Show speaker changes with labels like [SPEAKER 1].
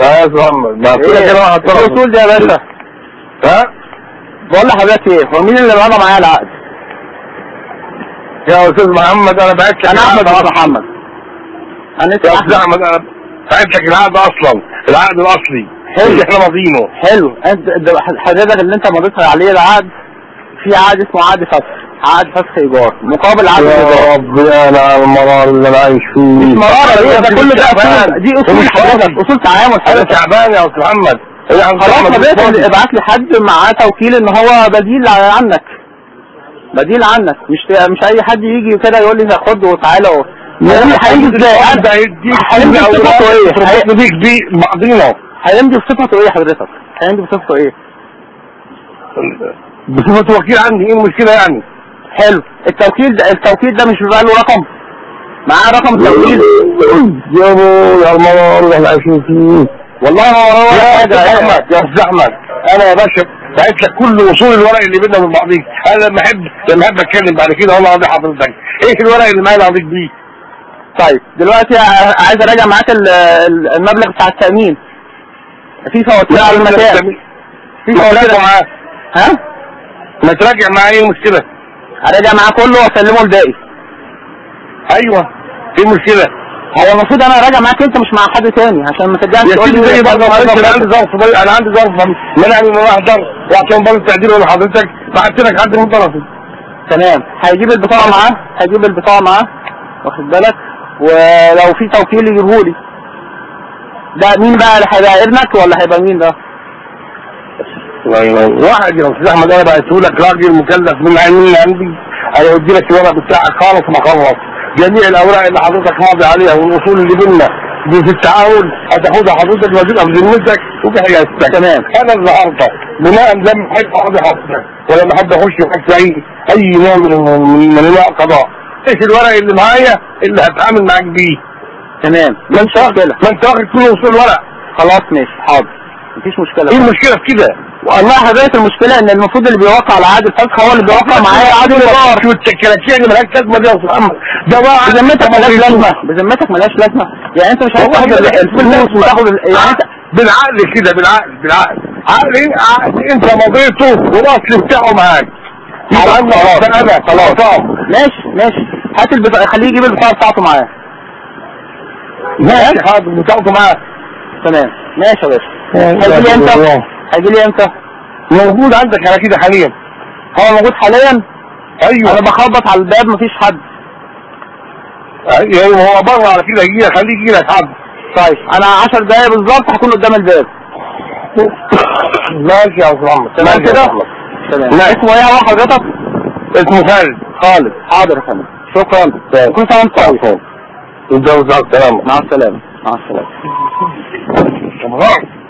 [SPEAKER 1] يا محمد ما كده
[SPEAKER 2] ايه
[SPEAKER 1] كده واحد طلب
[SPEAKER 2] الاصول دي يا باشا
[SPEAKER 1] ها
[SPEAKER 2] بقول لحضرتك ايه هو مين اللي مضى معايا العقد
[SPEAKER 1] يا استاذ محمد انا بعت لك
[SPEAKER 2] انا احمد
[SPEAKER 1] العقد
[SPEAKER 2] أبو محمد انا
[SPEAKER 1] يا
[SPEAKER 2] اسمي
[SPEAKER 1] استاذ
[SPEAKER 2] احمد
[SPEAKER 1] احمد انا بعت لك العقد اصلا العقد الاصلي
[SPEAKER 2] حلو.
[SPEAKER 1] اللي احنا ماضيينه
[SPEAKER 2] حلو انت ده حضرتك اللي انت مضيت عليه العقد في عقد اسمه عقد فسخ عقد فسخ ايجار مقابل عقد
[SPEAKER 1] يا
[SPEAKER 2] ايجار
[SPEAKER 1] رب انا على المرار اللي انا عايش فيه
[SPEAKER 2] مش مرارة ايه ده كل ده اصول دي اصول حضرتك اصول تعامل
[SPEAKER 1] انا
[SPEAKER 2] حضرتك
[SPEAKER 1] تعبان يا استاذ محمد يا أستاذ
[SPEAKER 2] خلاص
[SPEAKER 1] محمد،
[SPEAKER 2] حضرتك
[SPEAKER 1] فاضي.
[SPEAKER 2] ابعت لي حد معاه توكيل ان هو بديل عنك بديل عنك مش مش اي حد يجي كده يقول لي خد وتعالى و... هيمضي هيمضي ازاي
[SPEAKER 1] ده هيديك
[SPEAKER 2] هيمضي بصفته ايه هي-
[SPEAKER 1] تربطني بيك بيه بعضينا
[SPEAKER 2] هيمضي بصفته ايه حضرتك هيمضي بصفته ايه
[SPEAKER 1] بصفة وكيل عندي ايه المشكلة يعني
[SPEAKER 2] حلو التوكيل ده التوكيل ده مش بيبقى له رقم معاه رقم التوكيل
[SPEAKER 1] يا ابو يا المرار اللي احنا عايشين فيه
[SPEAKER 2] والله ما وراه ولا
[SPEAKER 1] يا
[SPEAKER 2] حاجه
[SPEAKER 1] استاذ احمد يا استاذ احمد انا يا باشا بعت لك كل وصول الورق اللي بينا من بعضيك انا لما احب لما احب اتكلم بعد كده والله قاضي حضرتك ايه الورق اللي معايا قاضيك بيه
[SPEAKER 2] طيب دلوقتي ع- عايز اراجع معاك ال- ال- المبلغ بتاع التامين في فواتير على المكان في
[SPEAKER 1] ما
[SPEAKER 2] فواتير
[SPEAKER 1] تراجع معاه
[SPEAKER 2] ها
[SPEAKER 1] ما تراجع معاه ايه المشكلة
[SPEAKER 2] اراجع معاه كله واسلمه الباقي
[SPEAKER 1] ايوه ايه المشكلة
[SPEAKER 2] هو المفروض انا اراجع معاك انت مش مع حد تاني عشان ما ترجعش
[SPEAKER 1] يا
[SPEAKER 2] تقول
[SPEAKER 1] سيدي
[SPEAKER 2] لي
[SPEAKER 1] زي برضه معلش انا عندي ظرف بل- انا عندي ظرف منعني ان انا احضر وعشان برضه التقدير ولا حضرتك بعت لك حد من طرفي
[SPEAKER 2] تمام هيجيب البطاقه معاه هيجيب البطاقه معاه واخد بالك ولو في توكيل يجيبهولي ده مين بقى اللي هيبقى ابنك ولا هيبقى مين ده؟
[SPEAKER 1] واحد يا استاذ احمد انا بعته لك راجل مكلف من عيني عندي هيودي لك الورق بتاعك خالص ما خلص جميع الاوراق اللي حضرتك ماضي عليها والاصول اللي بينا دي في التعاون هتاخدها حضرتك وتبقى بذمتك وبحياتك
[SPEAKER 2] تمام.
[SPEAKER 1] انا النهارده بناء لما احب اقضي حضرتك ولما احب اخش معاك في اي اي نوع من من من انواع القضاء ايش الورق اللي معايا اللي هتعامل معاك بيه
[SPEAKER 2] تمام
[SPEAKER 1] ما انت واخد ما انت واخد كل وصول الورق
[SPEAKER 2] خلاص ماشي حاضر مفيش مشكله
[SPEAKER 1] ايه المشكله في كده؟
[SPEAKER 2] والله حضرتك المشكله ان المفروض اللي بيوقع على عقد الفسخ هو اللي بيوقع معايا عقد الايجار
[SPEAKER 1] شو التكلاتيه اللي مالهاش لازمه دي يا استاذ محمد ده واحد
[SPEAKER 2] بذمتك ملاش لازمه بذمتك ملاش لازمه يعني انت مش عايز
[SPEAKER 1] والله
[SPEAKER 2] تاخد
[SPEAKER 1] ما-
[SPEAKER 2] الفلوس وتاخد ال- يعني انت
[SPEAKER 1] بالعقل كده بالعقل بالعقل عقل ايه عقل انت مضيته والاصل بتاعه معاك يبقى عندك
[SPEAKER 2] خلاص.
[SPEAKER 1] انا خلاص
[SPEAKER 2] ماشي ماشي هات البطاقه خليه يجيب البطاقه بتاعته معاه
[SPEAKER 1] ماشي حاضر بتاعته معاك
[SPEAKER 2] تمام ماشي يا باشا هيجي لي امتى هيجي لي امتى
[SPEAKER 1] موجود عندك على كده حاليا
[SPEAKER 2] هو موجود حاليا
[SPEAKER 1] ايوه
[SPEAKER 2] انا بخبط على الباب مفيش حد
[SPEAKER 1] ايوه هو بره على كده يجي لك خليه يجي لك حد
[SPEAKER 2] طيب انا 10 دقايق بالظبط هكون قدام الباب
[SPEAKER 1] ماشي يا استاذ محمد
[SPEAKER 2] تمام
[SPEAKER 1] ماشي يا
[SPEAKER 2] كده
[SPEAKER 1] أستاذ محمد.
[SPEAKER 2] تمام
[SPEAKER 1] لا.
[SPEAKER 2] اسمه ايه هو حضرتك
[SPEAKER 1] اسمه خالد
[SPEAKER 2] خالد حاضر يا فندم شكرا كل سنه وانت طيب
[SPEAKER 1] يتجوز على السلامه
[SPEAKER 2] مع السلامه مع السلامه
[SPEAKER 1] تمام